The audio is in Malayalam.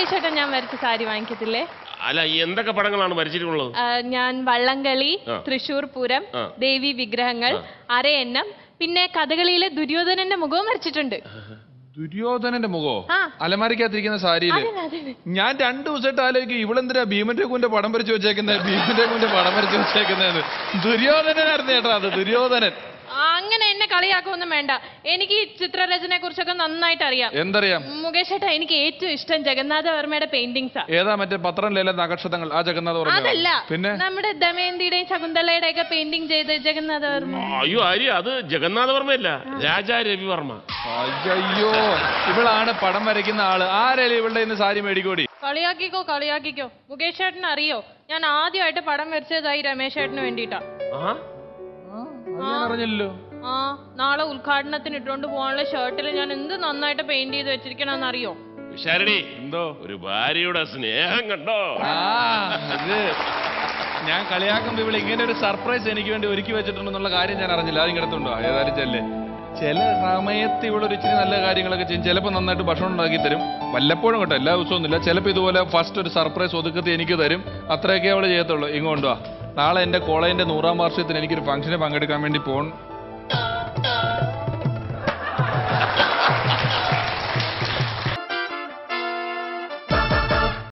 മുകേഷ് ഏട്ടൻ ഞാൻ വരച്ച സാരി വാങ്ങിക്കത്തില്ലേ അല്ല ഈ എന്തൊക്കെ പടങ്ങളാണ് വരച്ചിട്ടുള്ളത് ആ, ഞാൻ വള്ളംകളി ആ. തൃശൂർ പൂരം ആ. ദേവി വിഗ്രഹങ്ങൾ അരയന്നം പിന്നെ കഥകളിയിലെ ദുര്യോധനന്റെ മുഖവും വരച്ചിട്ടുണ്ട് ദുര്യോധനന്റെ മുഖോ ആ. അലമാരിക്കകത്തിരിക്കുന്ന സാരിയില് അതന്നെ, അതന്നെ. ഞാൻ രണ്ടു ദിവസമായിട്ട് ആലോചിക്കും ഇവളെന്തിനാ ഭീമന്റെ കുന്റെ പടം വരച്ച് വെച്ചേക്കുന്നത് ഭീമന്റെ കുന്റെ പടം വരച്ച് വെച്ചേക്കുന്നത് ദുര്യോധനനായിരുന്നു ചേട്ടാ അത് ദുര്യോധനൻ ആ, അങ്ങനെ എന്നെ കളിയാക്കൊന്നും വേണ്ട എനിക്ക് ഈ ചിത്രരചനയെ കുറിച്ചൊക്കെ നന്നായിട്ട് അറിയാം എന്തറിയാം മുകേഷ് ഏട്ടാ എനിക്ക് ഏറ്റവും ഇഷ്ടം ജഗന്നാഥ വർമ്മയുടെ പെയിന്റിങ്സാ ഏതാ മറ്റേ പത്രത്തിലെ നക്ഷത്രങ്ങൾ ആ ജഗന്നാഥ് അതല്ല പറഞ്ഞു പിന്നെ നമ്മുടെ ദമയന്തിയുടെയും ശകുന്തളയുടെ ഒക്കെ പെയിന്റിങ് ചെയ്ത് ജഗന്നാഥ വർമ്മ അയ്യോ ആര്യ അത് ജഗന്നാഥവർമ്മയല്ല രാജാ രവിവർമ്മ അയ്യോ ഇവളാണ് പടം വരയ്ക്കുന്ന ആള് ആരല്ലേ ഇവളുടെ ഇന്ന് സാരി മേടിക്കോടി കളിയാക്കിക്കോ കളിയാക്കിക്കോ മുകേഷ് ഏട്ടന് അറിയോ ഞാൻ ആദ്യമായിട്ട് പടം വരച്ചതായി രമേശ് ഏട്ടന് വേണ്ടിയിട്ടാ ആ ഞാൻ അറിഞ്ഞല്ലോ ആ നാളെ ഉദ്ഘാടനത്തിന് ഇട്ടുകൊണ്ട് പോകാനുള്ള ഷർട്ടിൽ ഞാൻ എന്ത് നന്നായിട്ട് പെയിന്റ് ചെയ്ത് വെച്ചിരിക്കണമെന്ന് അറിയോ വിശാരണി എന്തോ ഒരു ഭാര്യയുടെ സ്നേഹം കണ്ടോ ആ ഇത് ഞാൻ കളിയാക്കുമ്പോ ഇവിടെ ഇങ്ങനെ ഒരു സർപ്രൈസ് എനിക്ക് വേണ്ടി ഒരുക്കി വെച്ചിട്ടുണ്ടെന്നുള്ള കാര്യം ഞാൻ അറിഞ്ഞില്ല അത് ഇങ്ങനത്തുണ്ടോ ഏതായാലും ചെല്ലേ ചില സമയത്ത് ഇവളൊരു ഇച്ചിരി നല്ല കാര്യങ്ങളൊക്കെ ചെയ്യും ചിലപ്പോൾ നന്നായിട്ട് ഭക്ഷണം ഉണ്ടാക്കി തരും വല്ലപ്പോഴും കേട്ടോ എല്ലാ ദിവസവും ഒന്നുമില്ല ചിലപ്പോൾ ഇതുപോലെ ഫസ്റ്റ് ഒരു സർപ്രൈസ് ഒതുക്കത്തി എനിക്ക് തരും അത്രയൊക്കെ അവള് ചെയ്യത്തുള്ളൂ ഇങ്ങോട്ട് വാ നാളെ എൻ്റെ കോളേജിന്റെ നൂറാം വാർഷികത്തിന് എനിക്കൊരു ഫംഗ്ഷന് പങ്കെടുക്കാൻ വേണ്ടി പോകണം